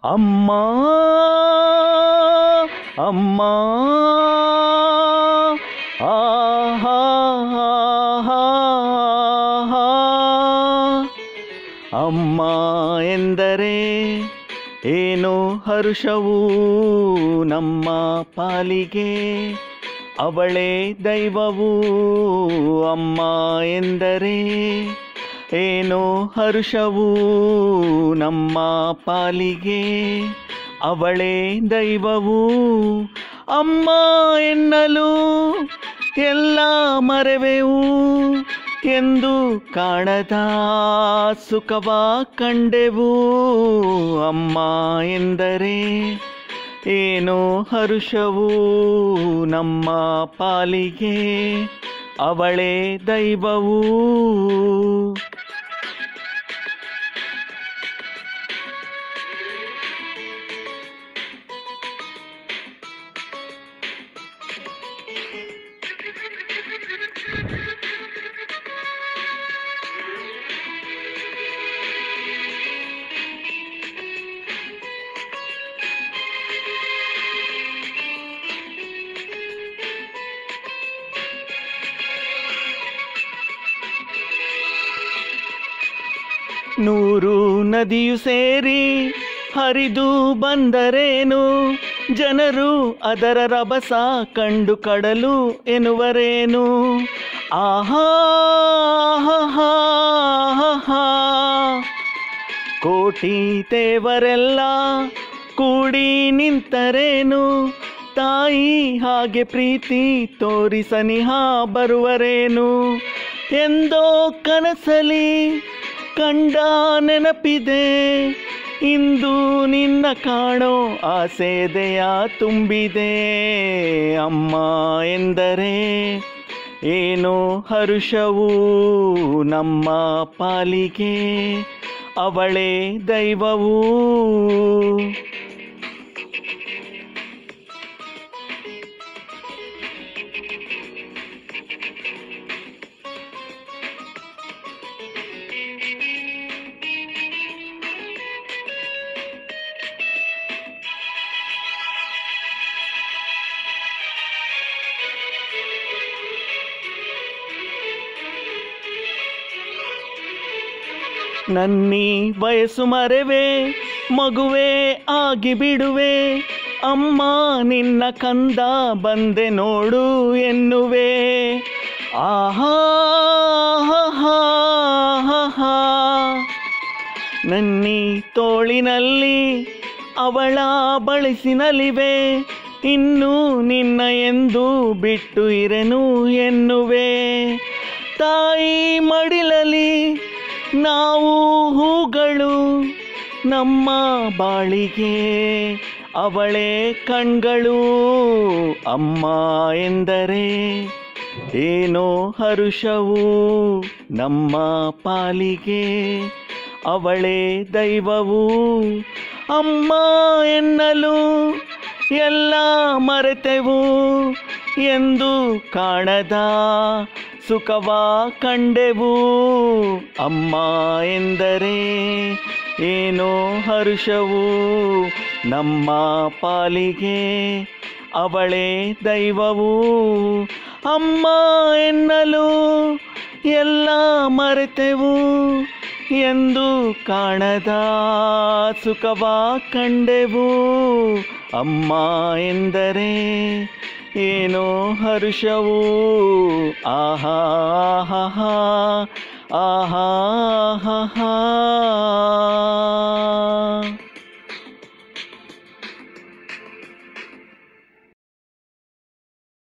ಅಮ್ಮ ಅಮ್ಮ ಆಹಾ ಅಮ್ಮ ಎಂದರೆ ಏನು ಹರುಷವು ನಮ್ಮ ಪಾಲಿಗೆ ಅವಳೇ ದೈವವು ಅಮ್ಮ ಎಂದರೆ ಏನು ಹರುಷವು ನಮ್ಮ ಪಾಲಿಗೆ ಅವಳೇ ದೈವವು ಅಮ್ಮ ಎನ್ನಲು ಎಲ್ಲ ಮರೆವೆವು ಎಂದು ಕಾಣದ ಸುಖವ ಕಂಡೆವು ಅಮ್ಮ ಎಂದರೆ ಏನು ಹರುಷವು ನಮ್ಮ ಪಾಲಿಗೆ ಅವಳೇ ದೈವವು ನೂರು ನದಿಯು ಸೇರಿ ಹರಿದು ಬಂದರೇನು ಜನರು ಅದರ ರಭಸ ಕಂಡು ಕಡಲು ಎನ್ನುವರೇನು ಆಹಾ ಆಹಾ, ಆಹಾ. ಕೋಟಿ ದೇವರೆಲ್ಲ ಕೂಡಿ ನಿಂತರೇನು ತಾಯಿ ಹಾಗೆ ಪ್ರೀತಿ ತೋರಿ ಸನಿಹ ಬರುವರೇನು ಎಂದೋ ಕನಸಲಿ ಕಂಡ ನೆನಪಿದೆ ಇಂದು ನಿನ್ನ ಕಾಣೋ ಆಸೆದೆಯ ತುಂಬಿದೆ ಅಮ್ಮ ಎಂದರೆ ಏನು ಹರುಷವು ನಮ್ಮ ಪಾಲಿಗೆ ಅವಳೇ ದೈವವು ನನ್ನಿ ವಯಸ್ಸು ಮರೆವೆ ಮಗುವೆ ಆಗಿ ಬಿಡುವೆ ಅಮ್ಮ ನಿನ್ನ ಕಂದ ಬಂದೆ ನೋಡು ಎನ್ನುವೆ ಆಹಾ ಆಹಾ, ಆಹಾ. ನನ್ನಿ ತೋಳಿನಲ್ಲಿ ಅವಳ ಬಳಸಿನಲಿವೆ ಇನ್ನು ನಿನ್ನ ಎಂದು ಬಿಟ್ಟು ಇರೆನು ಎನ್ನುವೆ ತಾಯಿ ಮಡಿಲಲಿ ನಾವು ಹೂಗಳು ನಮ್ಮ ಬಾಳಿಗೆ ಅವಳೇ ಕಣ್ಗಳು ಅಮ್ಮ ಎಂದರೆ ಏನೋ ಹರುಷವು ನಮ್ಮ ಪಾಲಿಗೆ ಅವಳೇ ದೈವವು ಅಮ್ಮ ಎನ್ನಲು ಎಲ್ಲ ಮರೆತೆವು ಎಂದು ಕಾಣದ ಸುಖವ ಕಂಡೆವು ಅಮ್ಮ ಎಂದರೆ ಏನೋ ಹರುಷವು ನಮ್ಮ ಪಾಲಿಗೆ ಅವಳೇ ದೈವವು ಅಮ್ಮ ಎನ್ನಲು ಎಲ್ಲ ಮರೆತೆವು ಎಂದು ಕಾಣದ ಸುಖವ ಕಂಡೆವು ಅಮ್ಮ ಎಂದರೆ ಏನೋ ಹರುಷವು ಆಹಾ ಆಹಾ ಆಹಾ ಆಹಾ